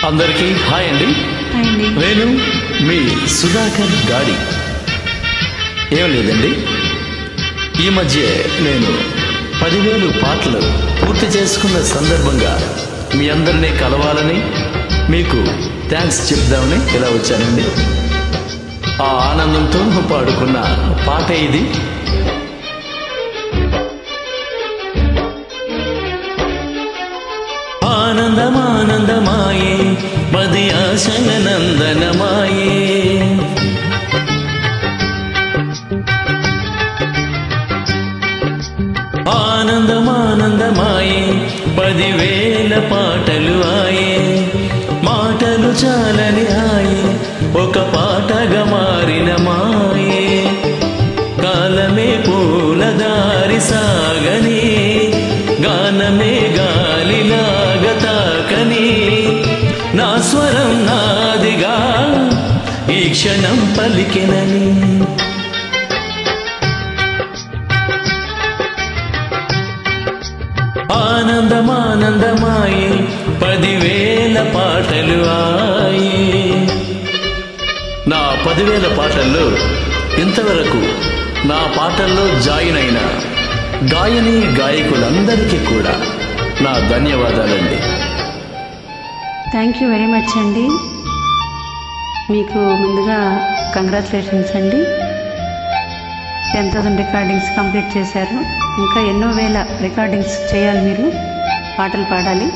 అందరికీ హాయ్ అండి హాయ్ అండి నేను మీ సుధాకర్ గాడి ఏం లేదండి ఈ మధ్య నేను పదివేలు పాటలు పూర్తి చేసుకున్న సందర్భంగా మీ అందరినీ కలవాలని మీకు థ్యాంక్స్ చెప్దామని ఇలా వచ్చానండి ఆ ఆనందంతో పాడుకున్న పాట ఇది ఆనందమానందమాయే మది ఆశనందనమాయే ఆనందమానందమాయే పదివేల పాటలు ఆయే మాటలు చాలని ఆయే ఒక పాటగా మారిన మాయే కాలమే పూలదారి సాగని గానమే గాలిలాగ తాకని నా స్వరం నాదిగా ఈ క్షణం పలికెనని ఆనందమానందమాయే పదివేల పాటలు ఆయే నా పదివేల పాటల్లో ఇంతవరకు నా పాటల్లో జాయిన్ అయిన గాయని గాయకులందరికీ కూడా నా ధన్యవాదాలండి థ్యాంక్ యూ వెరీ మచ్ అండి మీకు ముందుగా కంగ్రాచులేషన్స్ అండి టెన్ థౌసండ్ రికార్డింగ్స్ కంప్లీట్ చేశారు ఇంకా ఎన్నో వేల రికార్డింగ్స్ చేయాలి మీరు పాటలు పాడాలి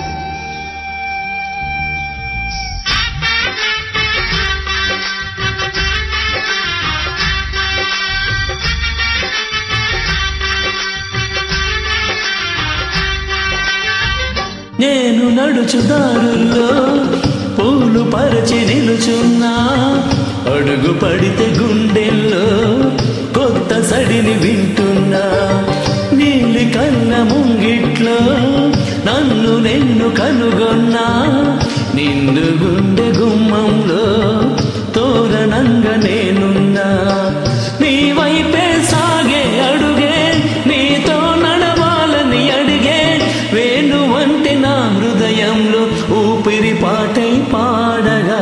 నేను నడుచుదారుల్లో పూలు పరచి నిలుచున్నా అడుగు పడితే గుండెల్లో కొత్త సడిని వింటున్నా నీలి కన్న ముంగిట్లో నన్ను నిన్ను కనుగొన్నా నిన్ను గుండె గుమ్మంలో తోరణంగా నేనున్నా నీ వైపే సాగే అడుగే నీతో నడవాలని అడిగే వేణు వంటి నా హృదయంలో ఊపిరి పాటై పాడగా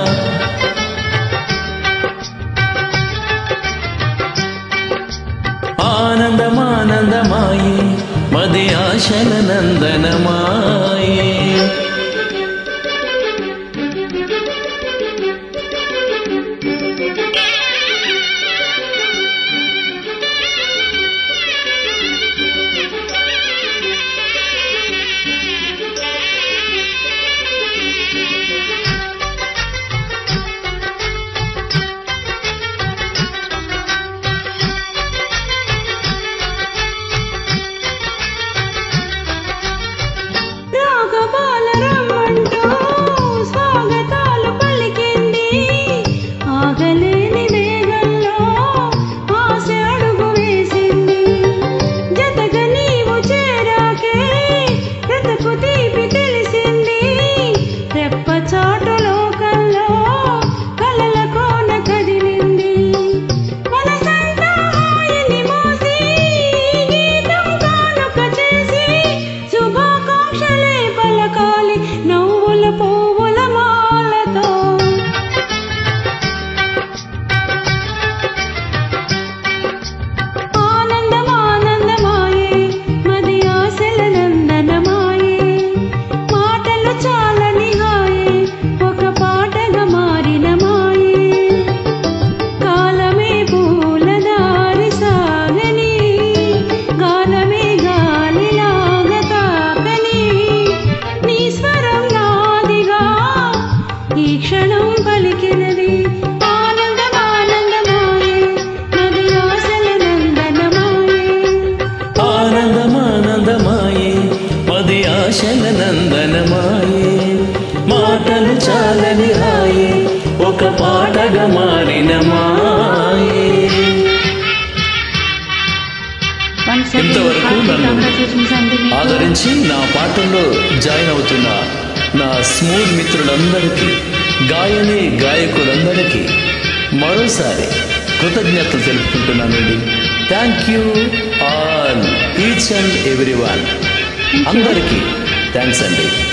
ఆనందమానందమాయే మది ఆశల నందనమాయే రాగబాలరమ్మంటూ స్వాగతాలు పలికింది ఆగలేని వేగంలో ఆశ అడుగు వేసింది జతగా నీవు చేరాకే బ్రతుకు తీపి తెలిసింది రెప్ప చాటు లోకంలో కలల కోన కదిలింది మనసంతా హాయిని మోసి గీతం కానుక చేసి శుభాకాంక్షలే పలకాలి నవ్వుల పువ్వుల మాలతో ఆనందమానందమాయే మది ఆశల నందనమాయే మాటలు చాలని హాయే ఒక పాటగా మారిన మాయే కాలమే పూలదారి సాగని గానమే గాలిలాగ తాకని నీ స్వరం నాదిగా ఈ క్షణం పలికినది ఆనందమానందమాయే నది ఆశల నందనమాయే ఆనందమానందమాయే పది ఆశల నందనమాయే మాటలు చాలని హాయే ఒక పాటగా మారిన మాయే Once again, ఇంతవరకు hearty నన్ను congratulations అండి మీకు. ఆదరించి నా పాటల్లో జాయిన్ అవుతున్న నా స్మూత్ మిత్రులందరికీ గాయని గాయకులందరికీ మరోసారి కృతజ్ఞతలు తెలుపుకుంటున్నానండి thank you all each and every one అందరికీ థ్యాంక్స్ అండి